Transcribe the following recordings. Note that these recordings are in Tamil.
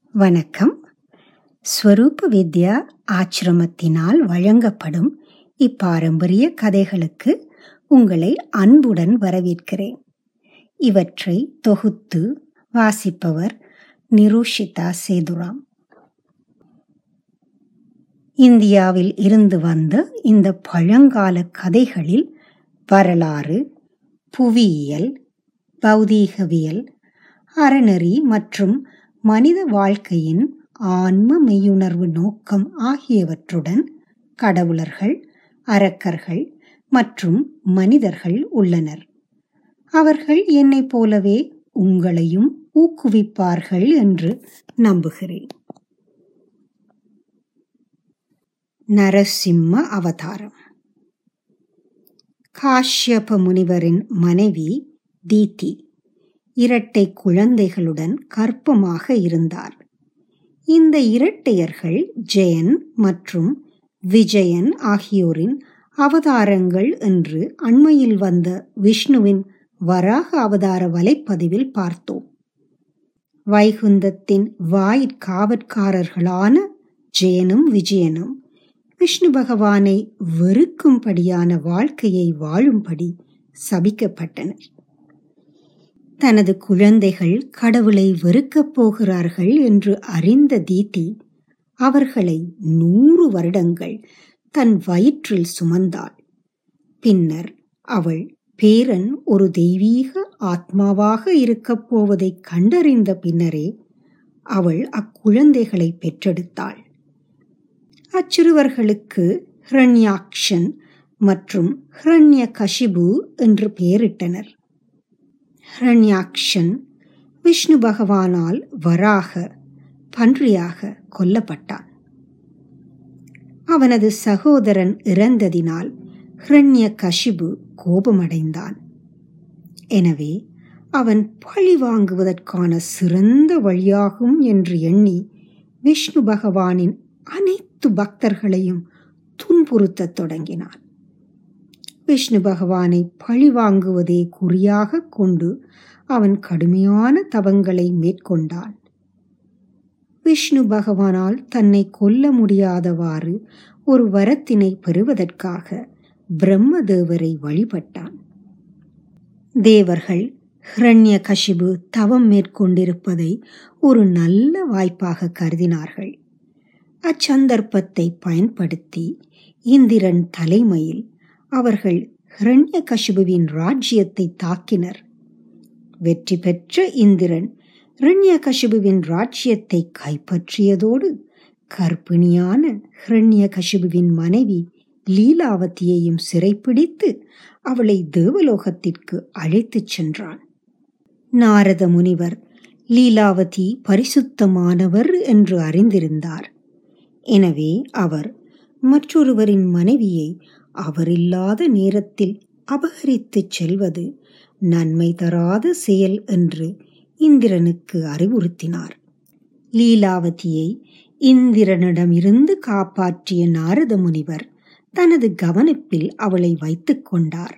வணக்கம் ஸ்வரூப வித்யா ஆச்சிரமத்தினால் வழங்கப்படும் இப்பாரம்பரிய கதைகளுக்கு உங்களை அன்புடன் வரவேற்கிறேன் இவற்றை தொகுத்து வாசிப்பவர் நிரூஷிதா சேதுராம் இந்தியாவில் இருந்து வந்த இந்த பழங்கால கதைகளில் வரலாறு புவியியல் பௌதீகவியல் அறநெறி மற்றும் மனித வாழ்க்கையின் ஆன்ம மெய்யுணர்வு நோக்கம் ஆகியவற்றுடன் கடவுளர்கள் அரக்கர்கள் மற்றும் மனிதர்கள் உள்ளனர் அவர்கள் என்னைப் போலவே உங்களையும் ஊக்குவிப்பார்கள் என்று நம்புகிறேன் நரசிம்ம அவதாரம் காஷ்யப முனிவரின் மனைவி தீதி இரட்டை குழந்தைகளுடன் கற்பமாக இருந்தார் இந்த இரட்டையர்கள் ஜெயன் மற்றும் விஜயன் ஆகியோரின் அவதாரங்கள் என்று அண்மையில் வந்த விஷ்ணுவின் வராக அவதார வலைப்பதிவில் பார்த்தோம் வைகுந்தத்தின் வாயிற்காவற்காரர்களான ஜெயனும் விஜயனும் விஷ்ணு பகவானை வெறுக்கும்படியான வாழ்க்கையை வாழும்படி சபிக்கப்பட்டனர் தனது குழந்தைகள் கடவுளை வெறுக்கப் போகிறார்கள் என்று அறிந்த தீதி அவர்களை நூறு வருடங்கள் தன் வயிற்றில் சுமந்தாள் பின்னர் அவள் பேரன் ஒரு தெய்வீக ஆத்மாவாக இருக்கப் போவதை கண்டறிந்த பின்னரே அவள் அக்குழந்தைகளை பெற்றெடுத்தாள் அச்சிறுவர்களுக்கு ஹிரண்யாக்ஷன் மற்றும் ஹிரண்ய கஷிபு என்று பெயரிட்டனர் ஹிரண்யாக்ஷன் விஷ்ணு பகவானால் வராக பன்றியாக கொல்லப்பட்டான் அவனது சகோதரன் இறந்ததினால் ஹிரண்ய கஷிபு கோபமடைந்தான் எனவே அவன் பழி வாங்குவதற்கான சிறந்த வழியாகும் என்று எண்ணி விஷ்ணு பகவானின் அனைத்து பக்தர்களையும் துன்புறுத்தத் தொடங்கினான் விஷ்ணு பகவானை பழி வாங்குவதே குறியாக கொண்டு அவன் கடுமையான தவங்களை மேற்கொண்டான் விஷ்ணு பகவானால் தன்னை கொல்ல முடியாதவாறு ஒரு வரத்தினை பெறுவதற்காக பிரம்மதேவரை வழிபட்டான் தேவர்கள் ஹிரண்ய கஷிபு தவம் மேற்கொண்டிருப்பதை ஒரு நல்ல வாய்ப்பாக கருதினார்கள் அச்சந்தர்ப்பத்தை பயன்படுத்தி இந்திரன் தலைமையில் அவர்கள் ஹிரண்ய கஷிபுவின் ராஜ்யத்தை தாக்கினர் வெற்றி பெற்ற இந்திரன் ஹிரண்ய கஷிபுவின் ராஜ்யத்தை கைப்பற்றியதோடு கர்ப்பிணியான ஹிரண்ய கஷிபுவின் மனைவி லீலாவதியையும் சிறைப்பிடித்து அவளை தேவலோகத்திற்கு அழைத்துச் சென்றான் நாரத முனிவர் லீலாவதி பரிசுத்தமானவர் என்று அறிந்திருந்தார் எனவே அவர் மற்றொருவரின் மனைவியை அவரில்லாத நேரத்தில் அபகரித்துச் செல்வது நன்மை தராத செயல் என்று இந்திரனுக்கு அறிவுறுத்தினார் லீலாவதியை இந்திரனிடமிருந்து காப்பாற்றிய நாரத முனிவர் தனது கவனிப்பில் அவளை வைத்துக் கொண்டார்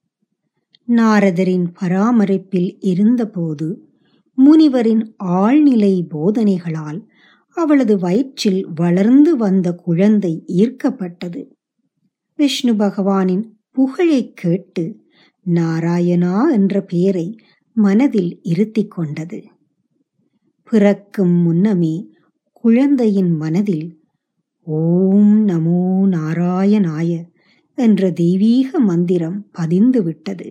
நாரதரின் பராமரிப்பில் இருந்தபோது முனிவரின் ஆழ்நிலை போதனைகளால் அவளது வயிற்றில் வளர்ந்து வந்த குழந்தை ஈர்க்கப்பட்டது விஷ்ணு பகவானின் புகழை கேட்டு நாராயணா என்ற பெயரை மனதில் இருத்தி கொண்டது பிறக்கும் முன்னமே குழந்தையின் மனதில் ஓம் நமோ நாராயணாய என்ற தெய்வீக மந்திரம் பதிந்து விட்டது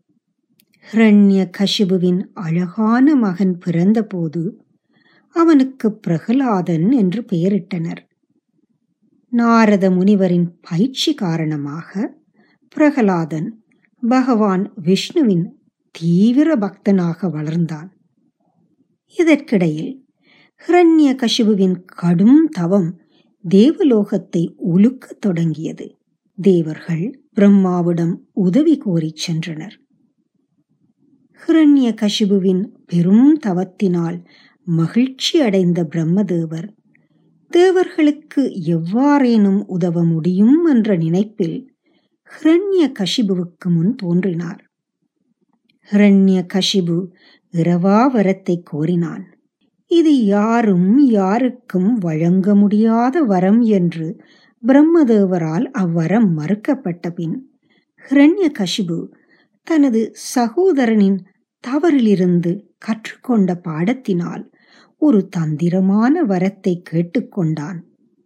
ஹிரண்ய கஷிபுவின் அழகான மகன் பிறந்தபோது அவனுக்கு பிரகலாதன் என்று பெயரிட்டனர் நாரத முனிவரின் பயிற்சி காரணமாக பிரகலாதன் பகவான் விஷ்ணுவின் தீவிர பக்தனாக வளர்ந்தான் இதற்கிடையில் ஹிரண்ய கஷிபுவின் கடும் தவம் தேவலோகத்தை உலுக்கத் தொடங்கியது தேவர்கள் பிரம்மாவிடம் உதவி கோரிச் சென்றனர் ஹிரண்ய கஷிபுவின் பெரும் தவத்தினால் மகிழ்ச்சி அடைந்த பிரம்மதேவர் தேவர்களுக்கு எவ்வாறேனும் உதவ முடியும் என்ற நினைப்பில் ஹிரண்ய கஷிபுவுக்கு முன் தோன்றினார் ஹிரண்ய கஷிபு இரவா வரத்தை கோரினான் இது யாரும் யாருக்கும் வழங்க முடியாத வரம் என்று பிரம்மதேவரால் அவ்வரம் மறுக்கப்பட்ட பின் ஹிரண்ய கசிபு தனது சகோதரனின் தவறிலிருந்து கற்றுக்கொண்ட பாடத்தினால் ஒரு தந்திரமான வரத்தை கேட்டுக்கொண்டான்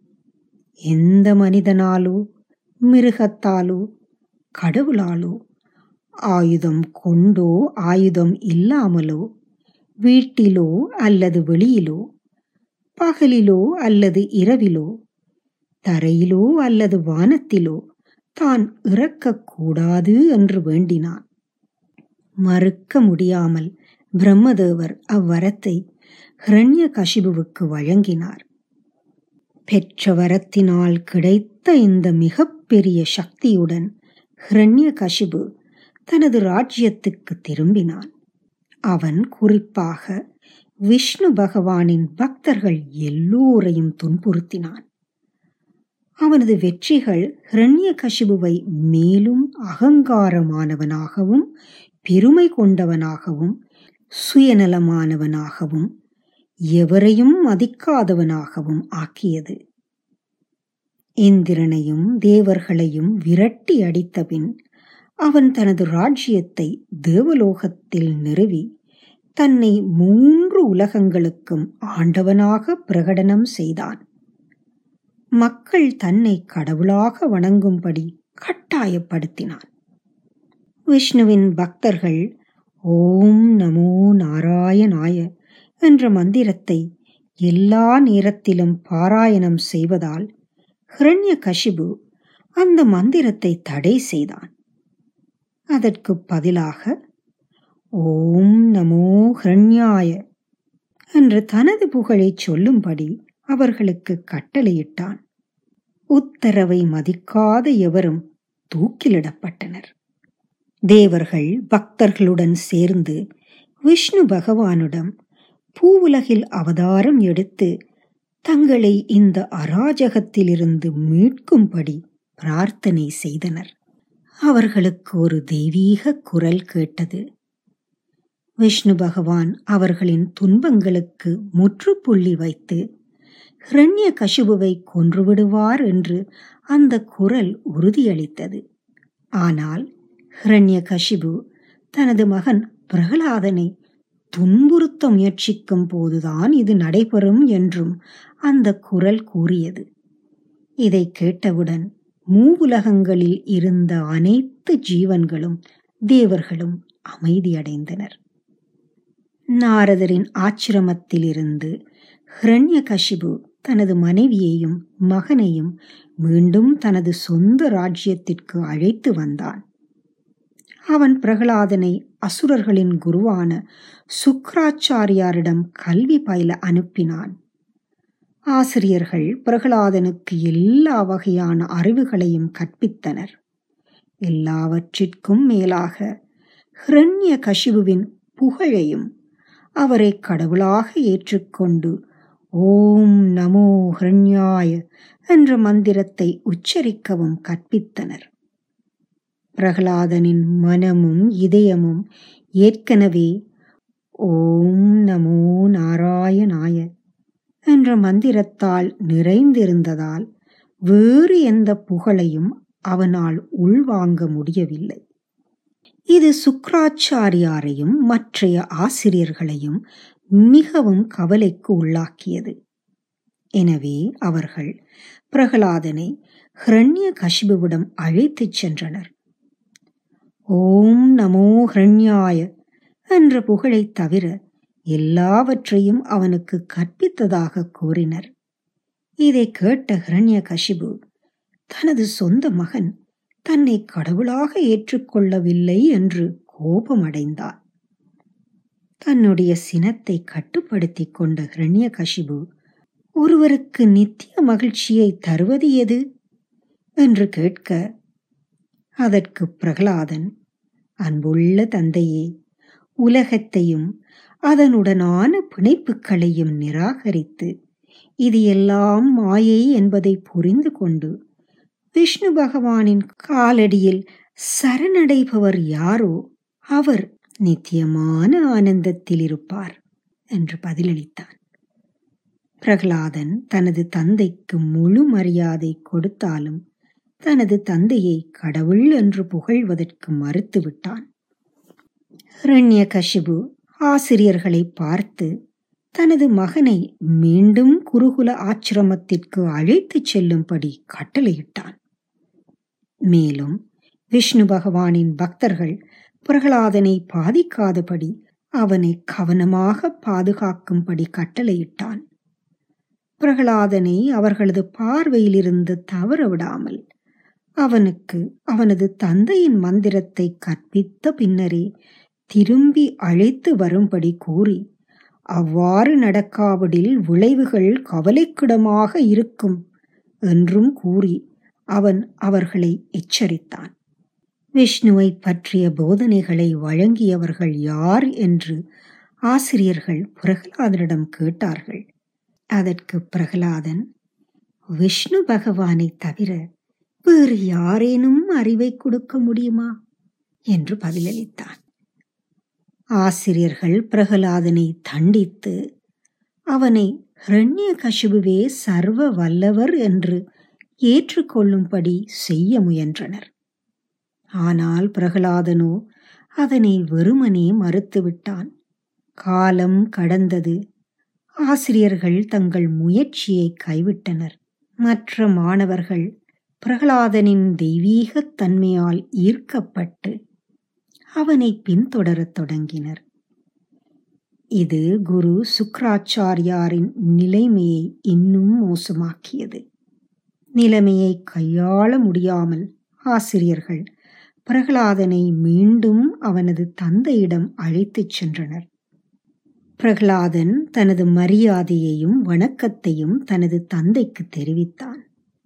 எந்த மனிதனாலோ மிருகத்தாலோ கடவுளாலோ ஆயுதம் கொண்டோ ஆயுதம் இல்லாமலோ வீட்டிலோ அல்லது வெளியிலோ பகலிலோ அல்லது இரவிலோ தரையிலோ அல்லது வானத்திலோ தான் இறக்கக்கூடாது என்று வேண்டினான் மறுக்க முடியாமல் பிரம்மதேவர் அவ்வரத்தை ஹிரண்ய கசிபுவுக்கு வழங்கினார் பெற்ற வரத்தினால் கிடைத்த இந்த மிகப்பெரிய சக்தியுடன் ஹிரண்ய கசிபு தனது ராஜ்யத்துக்கு திரும்பினான் அவன் குறிப்பாக விஷ்ணு பகவானின் பக்தர்கள் எல்லோரையும் துன்புறுத்தினான் அவனது வெற்றிகள் ஹிரண்ய கசிபுவை மேலும் அகங்காரமானவனாகவும் பெருமை கொண்டவனாகவும் சுயநலமானவனாகவும் எவரையும் மதிக்காதவனாகவும் ஆக்கியது இந்திரனையும் தேவர்களையும் விரட்டி அடித்தபின் அவன் தனது ராஜ்யத்தை தேவலோகத்தில் நிறுவி தன்னை மூன்று உலகங்களுக்கும் ஆண்டவனாக பிரகடனம் செய்தான் மக்கள் தன்னை கடவுளாக வணங்கும்படி கட்டாயப்படுத்தினான் விஷ்ணுவின் பக்தர்கள் ஓம் நமோ நாராயணாய என்ற மந்திரத்தை எல்லா நேரத்திலும் பாராயணம் செய்வதால் ஹிரண்ய கசிபு அந்த மந்திரத்தை தடை செய்தான் அதற்கு பதிலாக ஓம் நமோ ஹிரண்யாய என்று தனது புகழை சொல்லும்படி அவர்களுக்கு கட்டளையிட்டான் உத்தரவை மதிக்காத எவரும் தூக்கிலிடப்பட்டனர் தேவர்கள் பக்தர்களுடன் சேர்ந்து விஷ்ணு பகவானிடம் பூவுலகில் அவதாரம் எடுத்து தங்களை இந்த அராஜகத்திலிருந்து மீட்கும்படி பிரார்த்தனை செய்தனர் அவர்களுக்கு ஒரு தெய்வீக குரல் கேட்டது விஷ்ணு பகவான் அவர்களின் துன்பங்களுக்கு முற்றுப்புள்ளி வைத்து ஹிரண்ய கசிபுவை கொன்றுவிடுவார் என்று அந்த குரல் உறுதியளித்தது ஆனால் ஹிரண்ய கசிபு தனது மகன் பிரகலாதனை துன்புறுத்த முயற்சிக்கும் போதுதான் இது நடைபெறும் என்றும் அந்த குரல் கூறியது இதை கேட்டவுடன் மூவுலகங்களில் இருந்த அனைத்து ஜீவன்களும் தேவர்களும் அமைதியடைந்தனர் நாரதரின் ஆச்சிரமத்திலிருந்து ஹிரண்ய கசிபு தனது மனைவியையும் மகனையும் மீண்டும் தனது சொந்த ராஜ்யத்திற்கு அழைத்து வந்தான் அவன் பிரகலாதனை அசுரர்களின் குருவான சுக்ராச்சாரியாரிடம் கல்வி பயில அனுப்பினான் ஆசிரியர்கள் பிரகலாதனுக்கு எல்லா வகையான அறிவுகளையும் கற்பித்தனர் எல்லாவற்றிற்கும் மேலாக ஹிரண்ய கசிபுவின் புகழையும் அவரை கடவுளாக ஏற்றுக்கொண்டு ஓம் நமோ ஹிரண்யாய என்ற மந்திரத்தை உச்சரிக்கவும் கற்பித்தனர் பிரகலாதனின் மனமும் இதயமும் ஏற்கனவே ஓம் நமோ நாராயணாய என்ற மந்திரத்தால் நிறைந்திருந்ததால் வேறு எந்த புகழையும் அவனால் உள்வாங்க முடியவில்லை இது சுக்ராச்சாரியாரையும் மற்றைய ஆசிரியர்களையும் மிகவும் கவலைக்கு உள்ளாக்கியது எனவே அவர்கள் பிரகலாதனை ஹிரண்ய கசிபுவிடம் அழைத்துச் சென்றனர் ஓம் நமோ ஹிரண்யாய என்ற புகழை தவிர எல்லாவற்றையும் அவனுக்கு கற்பித்ததாக கூறினர் இதை கேட்ட ஹிரண்ய கசிபு தனது சொந்த மகன் தன்னை கடவுளாக ஏற்றுக்கொள்ளவில்லை என்று கோபமடைந்தான் தன்னுடைய சினத்தை கட்டுப்படுத்திக் கொண்ட ஹிரண்ய கசிபு ஒருவருக்கு நித்திய மகிழ்ச்சியை தருவது எது என்று கேட்க அதற்கு பிரகலாதன் அன்புள்ள தந்தையே உலகத்தையும் அதனுடனான பிணைப்புகளையும் நிராகரித்து இது எல்லாம் மாயை என்பதை புரிந்து கொண்டு விஷ்ணு பகவானின் காலடியில் சரணடைபவர் யாரோ அவர் நித்தியமான ஆனந்தத்தில் இருப்பார் என்று பதிலளித்தான் பிரகலாதன் தனது தந்தைக்கு முழு மரியாதை கொடுத்தாலும் தனது தந்தையை கடவுள் என்று புகழ்வதற்கு மறுத்துவிட்டான் இரண்ய கஷிபு ஆசிரியர்களை பார்த்து தனது மகனை மீண்டும் குருகுல ஆச்சிரமத்திற்கு அழைத்துச் செல்லும்படி கட்டளையிட்டான் மேலும் விஷ்ணு பகவானின் பக்தர்கள் பிரகலாதனை பாதிக்காதபடி அவனை கவனமாக பாதுகாக்கும்படி கட்டளையிட்டான் பிரகலாதனை அவர்களது பார்வையிலிருந்து தவற விடாமல் அவனுக்கு அவனது தந்தையின் மந்திரத்தை கற்பித்த பின்னரே திரும்பி அழைத்து வரும்படி கூறி அவ்வாறு நடக்காவிடில் விளைவுகள் கவலைக்கிடமாக இருக்கும் என்றும் கூறி அவன் அவர்களை எச்சரித்தான் விஷ்ணுவை பற்றிய போதனைகளை வழங்கியவர்கள் யார் என்று ஆசிரியர்கள் பிரகலாதனிடம் கேட்டார்கள் அதற்கு பிரகலாதன் விஷ்ணு பகவானை தவிர வேறு யாரேனும் அறிவை கொடுக்க முடியுமா என்று பதிலளித்தான் ஆசிரியர்கள் பிரகலாதனை தண்டித்து அவனை ஹிரண்ய கசிபுவே சர்வ வல்லவர் என்று ஏற்றுக்கொள்ளும்படி செய்ய முயன்றனர் ஆனால் பிரகலாதனோ அதனை வெறுமனே மறுத்துவிட்டான் காலம் கடந்தது ஆசிரியர்கள் தங்கள் முயற்சியை கைவிட்டனர் மற்ற மாணவர்கள் பிரகலாதனின் தெய்வீகத் தன்மையால் ஈர்க்கப்பட்டு அவனை பின்தொடரத் தொடங்கினர் இது குரு சுக்ராச்சாரியாரின் நிலைமையை இன்னும் மோசமாக்கியது நிலைமையை கையாள முடியாமல் ஆசிரியர்கள் பிரகலாதனை மீண்டும் அவனது தந்தையிடம் அழைத்துச் சென்றனர் பிரகலாதன் தனது மரியாதையையும் வணக்கத்தையும் தனது தந்தைக்கு தெரிவித்தான்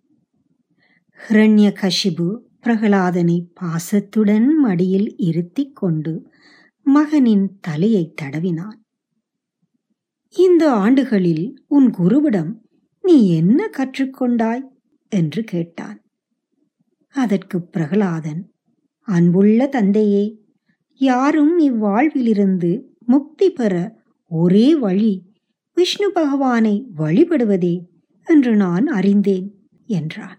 ஹிரண்ய கஷிபு பிரகலாதனை பாசத்துடன் மடியில் இருத்திக் கொண்டு மகனின் தலையை தடவினான் இந்த ஆண்டுகளில் உன் குருவிடம் நீ என்ன கற்றுக்கொண்டாய் என்று கேட்டான் அதற்கு பிரகலாதன் அன்புள்ள தந்தையே யாரும் இவ்வாழ்விலிருந்து முக்தி பெற ஒரே வழி விஷ்ணு பகவானை வழிபடுவதே என்று நான் அறிந்தேன் என்றான்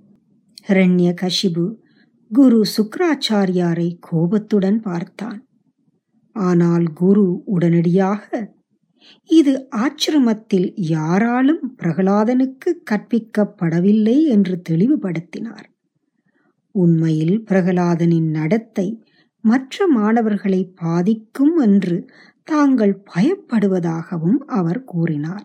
ஹிரண்ய கஷிபு குரு சுக்ராச்சாரியாரை கோபத்துடன் பார்த்தான் ஆனால் குரு உடனடியாக இது ஆச்சிரமத்தில் யாராலும் பிரகலாதனுக்கு கற்பிக்கப்படவில்லை என்று தெளிவுபடுத்தினார் உண்மையில் பிரகலாதனின் நடத்தை மற்ற மாணவர்களை பாதிக்கும் என்று தாங்கள் பயப்படுவதாகவும் அவர் கூறினார்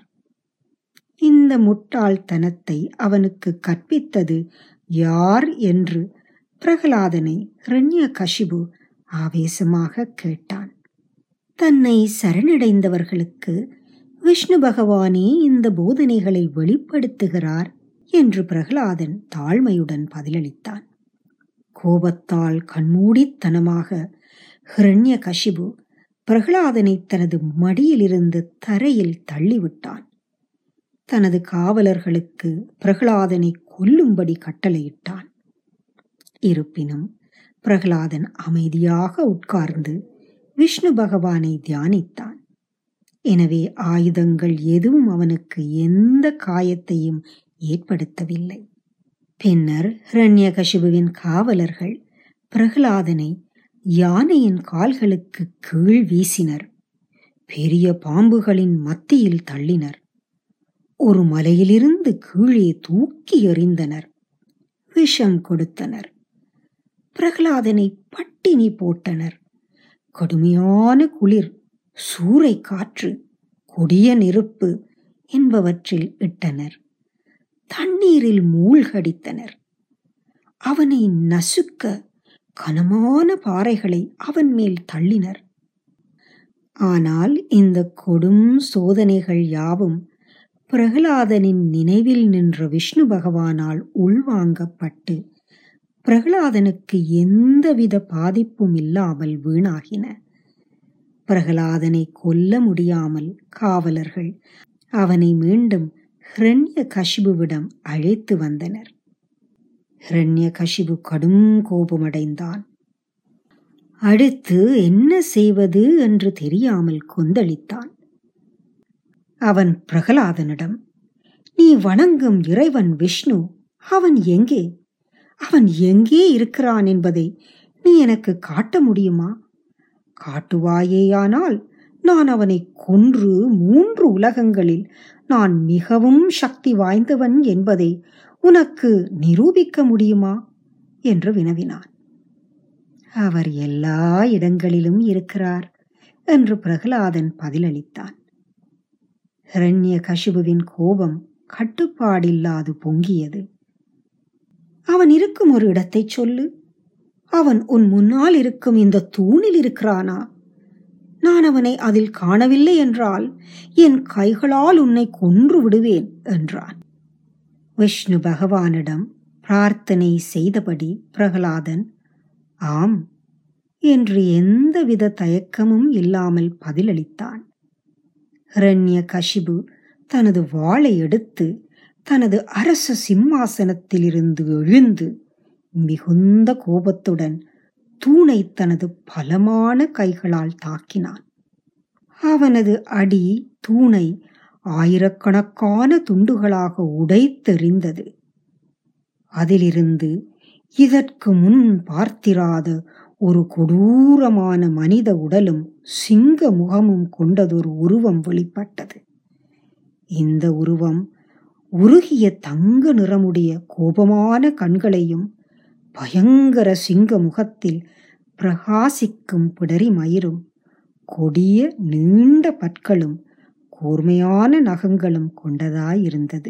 இந்த முட்டாள்தனத்தை அவனுக்கு கற்பித்தது யார் என்று பிரகலாதனை ஹிரண்ய கஷிபு ஆவேசமாக கேட்டான் தன்னை சரணடைந்தவர்களுக்கு விஷ்ணு பகவானே இந்த போதனைகளை வெளிப்படுத்துகிறார் என்று பிரகலாதன் தாழ்மையுடன் பதிலளித்தான் கோபத்தால் கண்மூடித்தனமாக ஹிரண்ய கஷிபு பிரகலாதனை தனது மடியிலிருந்து தரையில் தள்ளிவிட்டான் தனது காவலர்களுக்கு பிரகலாதனை கொல்லும்படி கட்டளையிட்டான் இருப்பினும் பிரகலாதன் அமைதியாக உட்கார்ந்து விஷ்ணு பகவானை தியானித்தான் எனவே ஆயுதங்கள் எதுவும் அவனுக்கு எந்த காயத்தையும் ஏற்படுத்தவில்லை பின்னர் ஹிரண்யகசிபுவின் காவலர்கள் பிரகலாதனை யானையின் கால்களுக்கு கீழ் வீசினர் பெரிய பாம்புகளின் மத்தியில் தள்ளினர் ஒரு மலையிலிருந்து கீழே தூக்கி எறிந்தனர் விஷம் கொடுத்தனர் பிரகலாதனை பட்டினி போட்டனர் கடுமையான குளிர் சூறை காற்று கொடிய நெருப்பு என்பவற்றில் இட்டனர் தண்ணீரில் மூழ்கடித்தனர் அவனை நசுக்க கனமான பாறைகளை அவன் மேல் தள்ளினர் ஆனால் இந்த கொடும் சோதனைகள் யாவும் பிரகலாதனின் நினைவில் நின்ற விஷ்ணு பகவானால் உள்வாங்கப்பட்டு பிரகலாதனுக்கு எந்தவித பாதிப்பும் இல்லாமல் வீணாகின பிரகலாதனை கொல்ல முடியாமல் காவலர்கள் அவனை மீண்டும் ஹிரண்ய கஷிபுவிடம் அழைத்து வந்தனர் ஹிரண்ய கஷிபு கடும் கோபமடைந்தான் அடுத்து என்ன செய்வது என்று தெரியாமல் கொந்தளித்தான் அவன் பிரகலாதனிடம் நீ வணங்கும் இறைவன் விஷ்ணு அவன் எங்கே அவன் எங்கே இருக்கிறான் என்பதை நீ எனக்கு காட்ட முடியுமா காட்டுவாயேயானால் நான் அவனை கொன்று மூன்று உலகங்களில் நான் மிகவும் சக்தி வாய்ந்தவன் என்பதை உனக்கு நிரூபிக்க முடியுமா என்று வினவினான் அவர் எல்லா இடங்களிலும் இருக்கிறார் என்று பிரகலாதன் பதிலளித்தான் ஹிரண்ய கசிபுவின் கோபம் கட்டுப்பாடில்லாது பொங்கியது அவன் இருக்கும் ஒரு இடத்தை சொல்லு அவன் உன் முன்னால் இருக்கும் இந்த தூணில் இருக்கிறானா நான் அவனை அதில் காணவில்லை என்றால் என் கைகளால் உன்னை கொன்று விடுவேன் என்றான் விஷ்ணு பகவானிடம் பிரார்த்தனை செய்தபடி பிரகலாதன் ஆம் என்று எந்தவித தயக்கமும் இல்லாமல் பதிலளித்தான் ஹிரண்ய கஷிபு தனது வாளை எடுத்து தனது அரச சிம்மாசனத்திலிருந்து எழுந்து மிகுந்த கோபத்துடன் தூணை தனது பலமான கைகளால் தாக்கினான் அவனது அடி தூணை ஆயிரக்கணக்கான துண்டுகளாக உடைத்தெறிந்தது அதிலிருந்து இதற்கு முன் பார்த்திராத ஒரு கொடூரமான மனித உடலும் சிங்க முகமும் கொண்டதொரு உருவம் வெளிப்பட்டது இந்த உருவம் உருகிய தங்க நிறமுடைய கோபமான கண்களையும் பயங்கர சிங்க முகத்தில் பிரகாசிக்கும் பிடரி மயிரும் கொடிய நீண்ட பற்களும் கூர்மையான நகங்களும் கொண்டதாயிருந்தது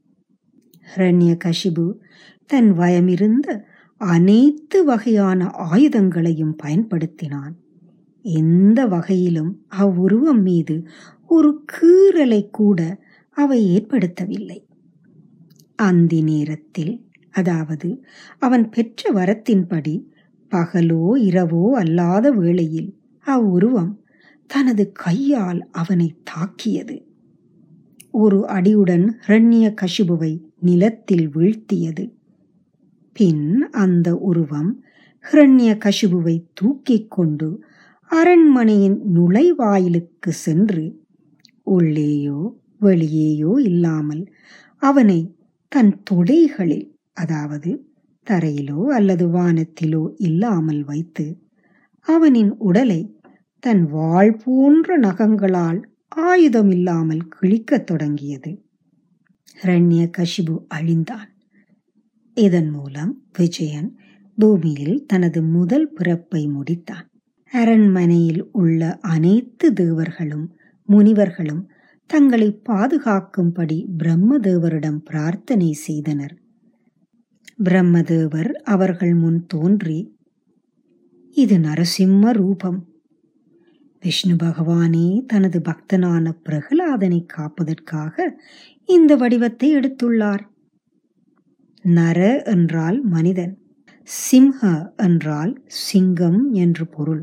ஹிரண்ய கஷிபு தன் வயமிருந்த அனைத்து வகையான ஆயுதங்களையும் பயன்படுத்தினான் எந்த வகையிலும் அவ்வுருவம் மீது ஒரு கீறலை கூட அவை ஏற்படுத்தவில்லை அந்தி நேரத்தில் அதாவது அவன் பெற்ற வரத்தின்படி பகலோ இரவோ அல்லாத வேளையில் அவ்வுருவம் தனது கையால் அவனை தாக்கியது ஒரு அடியுடன் ஹிரண்ய கஷிபுவை நிலத்தில் வீழ்த்தியது பின் அந்த உருவம் ஹிரண்ய கஷிபுவை தூக்கிக் கொண்டு அரண்மனையின் நுழைவாயிலுக்கு சென்று உள்ளேயோ வெளியேயோ இல்லாமல் அவனை தன் தொடைகளில் அதாவது தரையிலோ அல்லது வானத்திலோ இல்லாமல் வைத்து அவனின் உடலை தன் வாழ் போன்ற நகங்களால் ஆயுதம் இல்லாமல் கிழிக்கத் தொடங்கியது ஹிரண்ய கஷிபு அழிந்தான் இதன் மூலம் விஜயன் பூமியில் தனது முதல் பிறப்பை முடித்தான் அரண்மனையில் உள்ள அனைத்து தேவர்களும் முனிவர்களும் தங்களை பாதுகாக்கும்படி பிரம்மதேவரிடம் பிரார்த்தனை செய்தனர் பிரம்மதேவர் அவர்கள் முன் தோன்றி இது நரசிம்ம ரூபம் விஷ்ணு பகவானே தனது பக்தனான பிரகலாதனை காப்பதற்காக இந்த வடிவத்தை எடுத்துள்ளார் நர என்றால் மனிதன் சிம்ஹ என்றால் சிங்கம் என்று பொருள்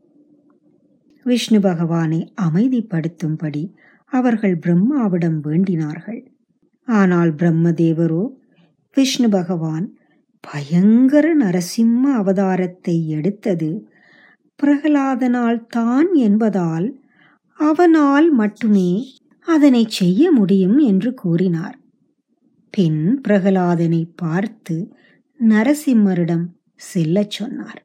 விஷ்ணு பகவானை அமைதிப்படுத்தும்படி அவர்கள் பிரம்மாவிடம் வேண்டினார்கள் ஆனால் பிரம்மதேவரோ விஷ்ணு பகவான் பயங்கர நரசிம்ம அவதாரத்தை எடுத்தது பிரகலாதனால் தான் என்பதால் அவனால் மட்டுமே அதனை செய்ய முடியும் என்று கூறினார் பின் பிரகலாதனை பார்த்து நரசிம்மரிடம் செல்லச் சொன்னார்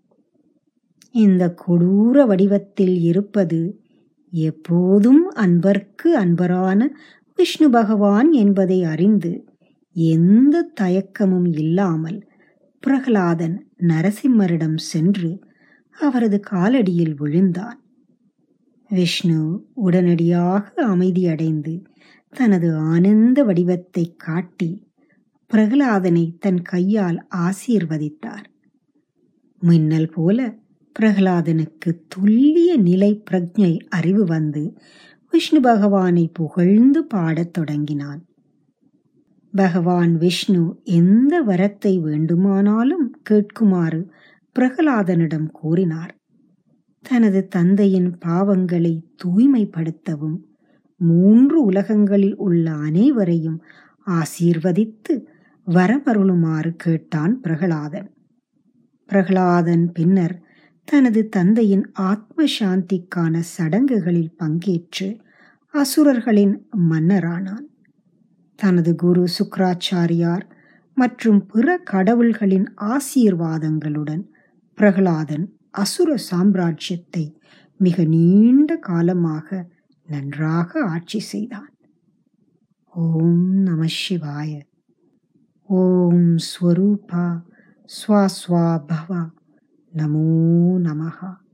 இந்த கொடூர வடிவத்தில் இருப்பது எப்போதும் அன்பர்க்கு அன்பரான விஷ்ணு பகவான் என்பதை அறிந்து எந்த தயக்கமும் இல்லாமல் பிரகலாதன் நரசிம்மரிடம் சென்று அவரது காலடியில் விழுந்தான் விஷ்ணு உடனடியாக அமைதியடைந்து தனது ஆனந்த வடிவத்தை காட்டி பிரகலாதனை தன் கையால் ஆசீர்வதித்தார் மின்னல் போல பிரகலாதனுக்கு துல்லிய நிலை பிரஜை அறிவு வந்து விஷ்ணு பகவானை புகழ்ந்து பாடத் தொடங்கினான் பகவான் விஷ்ணு எந்த வரத்தை வேண்டுமானாலும் கேட்குமாறு பிரகலாதனிடம் கூறினார் தனது தந்தையின் பாவங்களை தூய்மைப்படுத்தவும் மூன்று உலகங்களில் உள்ள அனைவரையும் ஆசீர்வதித்து வரமருளுமாறு கேட்டான் பிரகலாதன் பிரகலாதன் பின்னர் தனது தந்தையின் ஆத்ம சாந்திக்கான சடங்குகளில் பங்கேற்று அசுரர்களின் மன்னரானான் தனது குரு சுக்ராச்சாரியார் மற்றும் பிற கடவுள்களின் ஆசீர்வாதங்களுடன் பிரகலாதன் அசுர சாம்ராஜ்யத்தை மிக நீண்ட காலமாக நன்றாக ஆட்சி செய்தான் ஓம் நம சிவாய ஓம் ஸ்வரூபா ஸ்வாஸ்வா பவா நமோ நமஹா